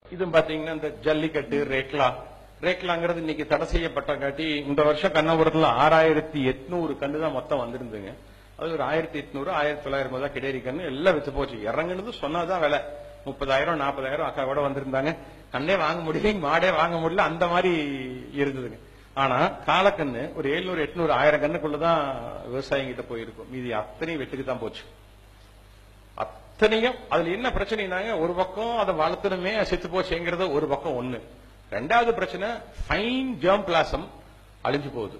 இது பாத்தீங்கன்னா இந்த ஜல்லிக்கட்டு ரேக்லா ரேக்லாங்கிறது இன்னைக்கு தடை செய்யப்பட்டங்காட்டி இந்த வருஷம் கண்ணபுரத்துல ஆறாயிரத்தி எட்நூறு கண்ணு தான் மொத்தம் வந்திருந்துங்க அது ஒரு ஆயிரத்தி எட்நூறு ஆயிரத்தி தொள்ளாயிரம் தான் கிடேரி கண்ணு எல்லாம் வித்து போச்சு இறங்குனது சொன்னாதான் விலை முப்பதாயிரம் நாற்பதாயிரம் அக்கா கூட வந்திருந்தாங்க கண்ணே வாங்க முடியல மாடே வாங்க முடியல அந்த மாதிரி இருந்ததுங்க ஆனா காலக்கண்ணு ஒரு எழுநூறு எட்நூறு ஆயிரம் கண்ணுக்குள்ளதான் விவசாயிங்கிட்ட போயிருக்கும் மீதி அத்தனையும் வெட்டுக்கு தான் போச்சு அத்தனையும் அதுல என்ன பிரச்சனைனாங்க ஒரு பக்கம் அதை வளர்த்தணுமே செத்து போச்சுங்கிறது ஒரு பக்கம் ஒண்ணு ரெண்டாவது பிரச்சனை ஃபைன் ஜெர்ம் பிளாசம் அழிஞ்சு போகுது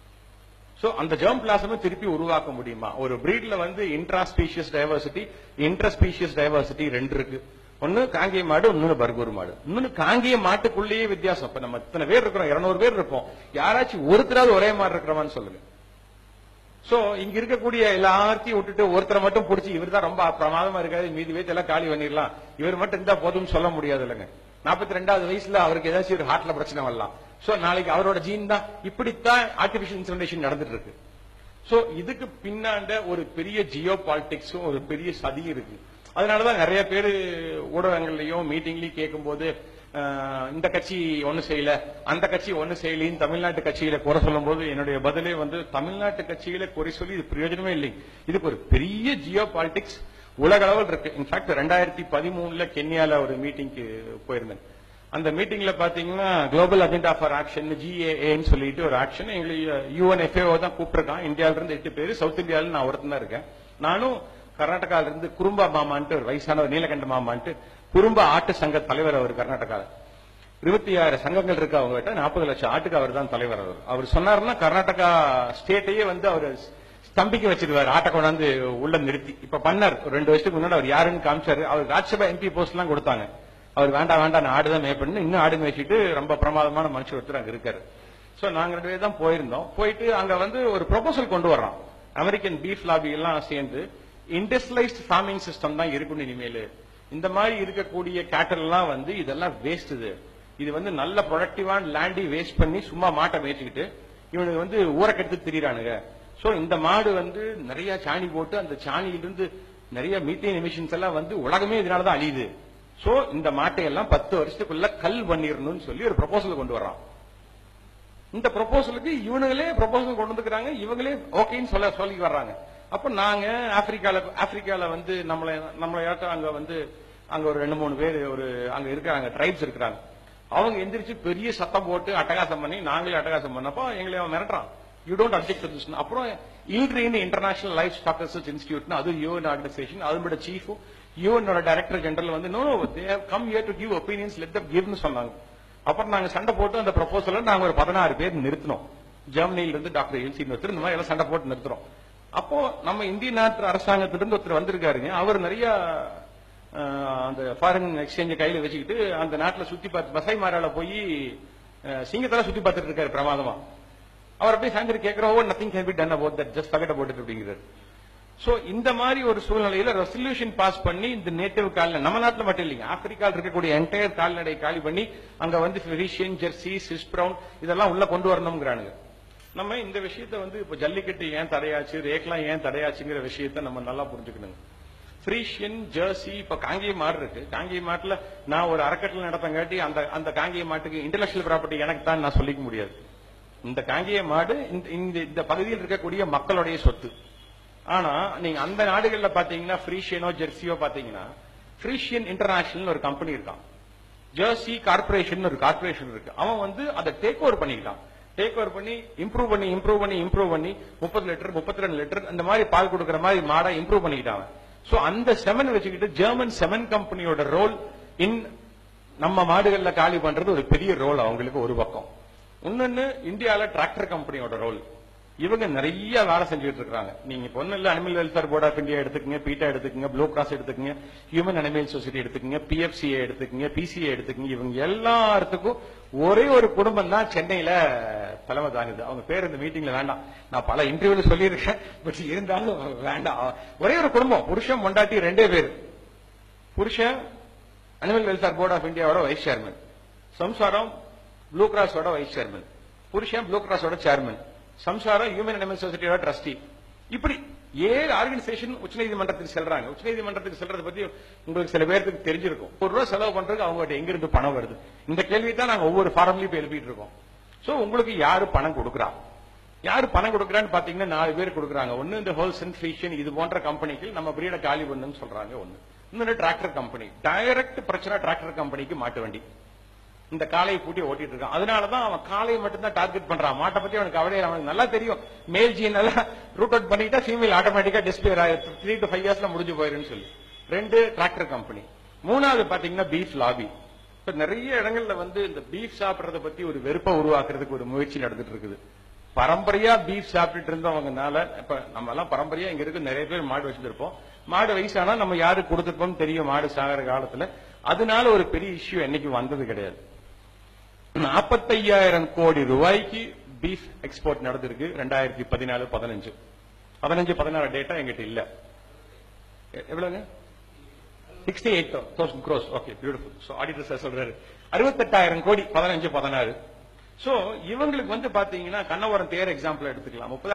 சோ அந்த ஜெர்ம் பிளாசம் திருப்பி உருவாக்க முடியுமா ஒரு பிரீட்ல வந்து intra species diversity intra species diversity ரெண்டு இருக்கு ஒன்னு காங்கேய மாடு இன்னொன்னு பர்கூர் மாடு இன்னொன்னு காங்கேய மாட்டுக்குள்ளேயே வித்தியாசம் இப்ப நம்ம இத்தனை பேர் இருக்கிறோம் இருநூறு பேர் இருப்போம் யாராச்சும் ஒருத்தராவது ஒரே மாதிரி இருக்கிறவான்னு சொல்லுங்க சோ இங்க இருக்கக்கூடிய எல்லாத்தையும் விட்டுட்டு ஒருத்தரை மட்டும் புடிச்சு இவர் தான் ரொம்ப பிரமாதமா இருக்காது மீதி வயசு எல்லாம் காலி பண்ணிடலாம் இவர் மட்டும் இருந்தா போதும்னு சொல்ல முடியாது இல்லைங்க நாற்பத்தி ரெண்டாவது வயசுல அவருக்கு ஏதாச்சும் ஒரு ஹார்ட்ல பிரச்சனை வரலாம் சோ நாளைக்கு அவரோட ஜீன் தான் இப்படித்தான் ஆர்டிபிஷியல் இன்சமினேஷன் நடந்துட்டு இருக்கு சோ இதுக்கு பின்னாண்ட ஒரு பெரிய ஜியோ பாலிடிக்ஸும் ஒரு பெரிய சதி இருக்கு அதனாலதான் நிறைய பேர் ஊடகங்கள்லயும் மீட்டிங்லயும் கேட்கும்போது அஹ், இந்த கட்சி ஒண்ணு செய்யல அந்த கட்சி ஒண்ணு செய்யலின்னு தமிழ்நாட்டு கட்சியில குறை சொல்லும் போது என்னுடைய பதிலே வந்து தமிழ்நாட்டு கட்சியில குறை சொல்லி இது பிரயோஜனமே இல்லை இதுக்கு ஒரு பெரிய ஜியோ பாலிடிக்ஸ் உலக அளவில் இருக்கு இன்ஃபேக்ட் ரெண்டாயிரத்தி பதிமூணுல கென்யால ஒரு மீட்டிங்க்கு போயிருந்தேன் அந்த மீட்டிங்ல பாத்தீங்கன்னா குளோபல் அஜெண்டா ஃபார் ஆக்ஷன் ஜிஏஏன்னு சொல்லிட்டு ஒரு ஆக்ஷன் எங்களுக்கு யூஎன்எஃப்ஏஓ தான் கூப்பிட்டிருக்கான் இந்தியாவில இருந்து எட்டு பேர் சவுத் இந்தியாவில நான் ஒருத்தன் தான் இருக்கேன் நானும் கர்நாடகால இருந்து குறும்பா மாமான்ட்டு ஒரு வயசானவர் நீலகண்ட மாமான்ட்டு குறும்பா ஆட்டு சங்க தலைவர் அவர் கர்நாடகால இருபத்தி ஆறு சங்கங்கள் இருக்கு அவங்க கிட்ட நாற்பது லட்சம் ஆட்டுக்கு அவர் தான் தலைவர் அவர் அவர் சொன்னாருன்னா கர்நாடகா ஸ்டேட்டையே வந்து அவர் ஸ்தம்பிக்க வச்சிருவாரு ஆட்டை கொண்டாந்து உள்ள நிறுத்தி இப்ப பண்ணார் ஒரு ரெண்டு வருஷத்துக்கு முன்னாடி அவர் யாருன்னு காமிச்சாரு அவர் ராஜ்யசபா எம்பி போஸ்ட் எல்லாம் கொடுத்தாங்க அவர் வேண்டாம் வேண்டாம் நான் ஆடுதான் மேய்ப்பண்ணு இன்னும் ஆடு மேய்ச்சிட்டு ரொம்ப பிரமாதமான மனுஷன் ஒருத்தர் அங்க இருக்காரு சோ நாங்க ரெண்டு பேர் தான் போயிருந்தோம் போயிட்டு அங்க வந்து ஒரு ப்ரொபோசல் கொண்டு வர்றோம் அமெரிக்கன் பீஃப் லாபி எல்லாம் சேர்ந்து இண்டஸ்ட்ரியலைஸ்ட் ஃபார்மிங் சிஸ்டம் தான் இருக்கணும் இனிமேல் இந்த மாதிரி இருக்கக்கூடிய கேட்டல் எல்லாம் வந்து இதெல்லாம் வேஸ்ட் இது இது வந்து நல்ல ப்ரொடக்டிவான லேண்டி வேஸ்ட் பண்ணி சும்மா மாட்டை மேய்ச்சிக்கிட்டு இவனுக்கு வந்து ஊறக்கெடுத்து திரியிறானுங்க சோ இந்த மாடு வந்து நிறைய சாணி போட்டு அந்த சாணியிலிருந்து நிறைய மீத்தேன் எமிஷன்ஸ் எல்லாம் வந்து உலகமே இதனாலதான் அழியுது சோ இந்த மாட்டை எல்லாம் பத்து வருஷத்துக்குள்ள கல் பண்ணிடணும்னு சொல்லி ஒரு ப்ரொபோசல் கொண்டு வர்றான் இந்த ப்ரொபோசலுக்கு இவனுங்களே ப்ரொபோசல் கொண்டு வந்துக்கிறாங்க இவங்களே ஓகேன்னு சொல்ல சொல்லி வர்றாங்க அப்ப நாங்க ஆப்பிரிக்கால ஆப்பிரிக்கால வந்து நம்மளை நம்மளையாட்டம் அங்க வந்து அங்க ஒரு ரெண்டு மூணு பேர் ஒரு அங்க இருக்கிறாங்க ட்ரைப்ஸ் இருக்கிறாங்க அவங்க எந்திரிச்சு பெரிய சத்தம் போட்டு அட்டகாசம் பண்ணி நாங்களே அட்டகாசம் பண்ணப்போ எங்களை அவன் மிரட்டுறான் யூ டோன்ட் அப்ஜெக்ட் திஸ் அப்புறம் இல்ட்ரின் international livestock research institute அது யூஎன் ஆர்கனைசேஷன் அதோட சீஃபும் யூஎனோட டைரக்டர் ஜெனரல் வந்து no they come here to give opinions let them கிவ்னு சொன்னாங்க அப்புறம் நாங்க சண்டை போட்டு அந்த ப்ரொபோசல நாங்க ஒரு பதினாறு பேர் நிறுத்தினோம் ஜெர்மனில இருந்து டாக்டர் எல்சி ஒருத்தர் இந்த மாதிரி எல்லாம் சண்டை போட்டு நிறுத்துறோம் அப்போ நம்ம இந்திய நாட்டு அரசாங்கத்திலிருந்து ஒருத்தர் வந்திருக்காருங்க அவர் நிறைய அஹ், அந்த ஃபாரின் எக்ஸ்சேஞ்ச கையில வச்சுக்கிட்டு அந்த நாட்டுல சுத்தி பார்த்து பசை மாறால போய் சிங்கத்தெல்லாம் சுத்தி பார்த்துட்டு இருக்காரு பிரமாதமா அவர் போய் சாயந்தரம் கேட்கிறோம் nothing can be done about that just forget about it அப்படிங்கிறார் சோ இந்த மாதிரி ஒரு சூழ்நிலையில ரெசல்யூஷன் பாஸ் பண்ணி இந்த நேட்டிவ் கால்நடை நம்ம நாட்டுல மட்டும் இல்லைங்க ஆப்பிரிக்கால இருக்கக்கூடிய என்டையர் கால்நடை காலி பண்ணி அங்க வந்து ஃபிரிஷியன் ஜெர்சி சிஸ் பிரவுன் இதெல்லாம் உள்ள கொண்டு வரணுங்கிறானுங்க நம்ம இந்த விஷயத்தை வந்து இப்ப ஜல்லிக்கட்டு ஏன் தடையாச்சு ரேக்லாம் ஏன் தடையாச்சுங்கிற விஷயத்தை நம்ம நல்லா புரிஞ்சுக்கணுங்க ஃப்ரீஷியன் ஜெர்சி இப்ப காங்கேய மாடு இருக்கு காங்கேய மாட்டுல நான் ஒரு அறக்கட்டளை நடத்தங்காட்டி அந்த அந்த காங்கேய மாட்டுக்கு இன்டலெக்சுவல் ப்ராப்பர்ட்டி எனக்கு தான் நான் சொல்லிக்க முடியாது இந்த காங்கேய மாடு இந்த- இந்த இந்த பகுதியில் இருக்கக்கூடிய மக்களுடைய சொத்து ஆனா நீங்க அந்த நாடுகள்ல பாத்தீங்கன்னா ஃப்ரீஷியனோ ஜெர்சியோ பாத்தீங்கன்னா ஃப்ரீஷியன் இன்டர்நேஷனல் ஒரு கம்பெனி இருக்கான் ஜெர்சி கார்பரேஷன் ஒரு கார்பரேஷன் இருக்கு அவன் வந்து அதை டேக் ஓவர் பண்ணிக்கிட்டான் டேக் ஓவர் பண்ணி இம்ப்ரூவ் பண்ணி இம்ப்ரூவ் பண்ணி இம்ப்ரூவ் பண்ணி முப்பது லிட்டர் முப்பத்தி ரெண்டு லிட்டர் அந்த மாதிரி பால் கொடுக்குற மாதிரி மாடை இம்ப்ரூவ் பண்ணிக்கிட்டான் சோ அந்த செமன் வச்சுக்கிட்டு ஜெர்மன் செமன் கம்பெனியோட ரோல் இன் நம்ம மாடுகள்ல காலி பண்றது ஒரு பெரிய ரோல் அவங்களுக்கு ஒரு பக்கம் இன்னொன்னு இந்தியால டிராக்டர் கம்பெனியோட ரோல் இவங்க நிறைய வேலை செஞ்சுட்டு இருக்காங்க நீங்க இப்ப ஒண்ணும் இல்ல animal welfare board of India எடுத்துக்கங்க பீட்டா எடுத்துக்கங்க ப்ளூ கிராஸ் எடுத்துக்கங்க ஹியூமன் அனிமல் சொசைட்டி எடுத்துக்கங்க பிஎஃப்சிஏ எடுத்துக்கங்க பிசிஏ எடுத்துக்கங்க இவங்க எல்லாத்துக்கும் ஒரே ஒரு குடும்பம் தான் சென்னையில தலைமை தாங்குது அவங்க பேர் இந்த மீட்டிங்ல வேண்டாம் நான் பல இன்டர்வியூல சொல்லியிருக்கேன் பட் இருந்தாலும் வேண்டாம் ஒரே ஒரு குடும்பம் புருஷன் பொண்டாட்டி ரெண்டே பேர் புருஷன் அனிமல் வெல்ஃபேர் போர்ட் ஆஃப் இந்தியாவோட வைஸ் சேர்மன் சம்சாரம் ப்ளூ கிராஸோட வைஸ் சேர்மன் புருஷன் ப்ளூ கிராஸோட சேர்மன் சம்சாரம் ஹியூமன் அனிமல் சொசைட்டியோட ட்ரஸ்டி இப்படி ஏழு ஆர்கனைசேஷன் உச்சநீதிமன்றத்துக்கு செல்றாங்க உச்சநீதிமன்றத்துக்கு செல்றதை பத்தி உங்களுக்கு சில பேருக்கு தெரிஞ்சிருக்கும் ஒரு ரூபா செலவு பண்றதுக்கு அவங்ககிட்ட எங்க இருந்து பணம் வருது இந்த கேள்வி தான் நாங்க ஒவ்வொரு ஃபார்ம்லயும் இப்ப எழுப்பிட்டு இருக்கோம் சோ உங்களுக்கு யாரு பணம் கொடுக்குறா யாரு பணம் கொடுக்குறான்னு பாத்தீங்கன்னா நாலு பேர் கொடுக்குறாங்க ஒன்னு இந்த ஹோல்சன் ஃபிஷன் இது போன்ற கம்பெனிக்கு நம்ம பிரீட காலி பண்ணுன்னு சொல்றாங்க ஒன்னு இன்னொரு டிராக்டர் கம்பெனி டைரக்ட் பிரச்சனை டிராக்டர் கம்பெனிக்கு மாட்டு வண்டி இந்த காளையை பூட்டி ஓட்டிட்டு இருக்கான் அதனாலதான் அவன் காளையை மட்டும் தான் டார்கெட் பண்றான் மாட்டை பத்தி அவனுக்கு கவலை இல்லை. அவனுக்கு நல்லா தெரியும் மேல் ஜீன் எல்லாம் ரூட் அவுட் பண்ணிட்டா ஃபீமேல் ஆட்டோமேட்டிக்கா டிஸ்பிளே த்ரீ டு ஃபைவ் இயர்ஸ்ல முடிஞ்சு போயிருன்னு சொல்லி ரெண்டு டிராக்டர் கம்பெனி மூணாவது பாத்தீங்கன்னா பீஃப் லாபி இப்ப நிறைய இடங்கள்ல வந்து இந்த பீஃப் சாப்பிடுறத பத்தி ஒரு வெறுப்பை உருவாக்குறதுக்கு ஒரு முயற்சி நடந்துட்டு இருக்குது பரம்பரையா பீஃப் சாப்பிட்டுட்டு இருந்தவங்கனால இப்ப நம்ம எல்லாம் பரம்பரையா இங்க இருக்கு நிறைய பேர் மாடு வச்சிருப்போம் மாடு வயசானா நம்ம யாருக்கு கொடுத்துருப்போம் தெரியும் மாடு சாகிற காலத்துல அதனால ஒரு பெரிய இஷ்யூ என்னைக்கு வந்தது கிடையாது நாற்பத்தையாயிரம் கோடி ரூபாய்க்கு பீஃப் எக்ஸ்போர்ட் நடந்திருக்கு ரெண்டாயிரத்தி பதினாலு பதினஞ்சு பதினஞ்சு பதினாறு டேட்டா எங்கிட்ட இல்ல எ- எவ்வளவுங்க sixty eight thousand crores okay beautiful so auditor sir சொல்றாரு அறுபத்தெட்டாயிரம் கோடி பதினஞ்சு பதினாறு சோ இவங்களுக்கு வந்து பாத்தீங்கன்னா கண்ணவரம் தேர் எக்ஸாம்பிள் எடுத்துக்கலாம் முப்பது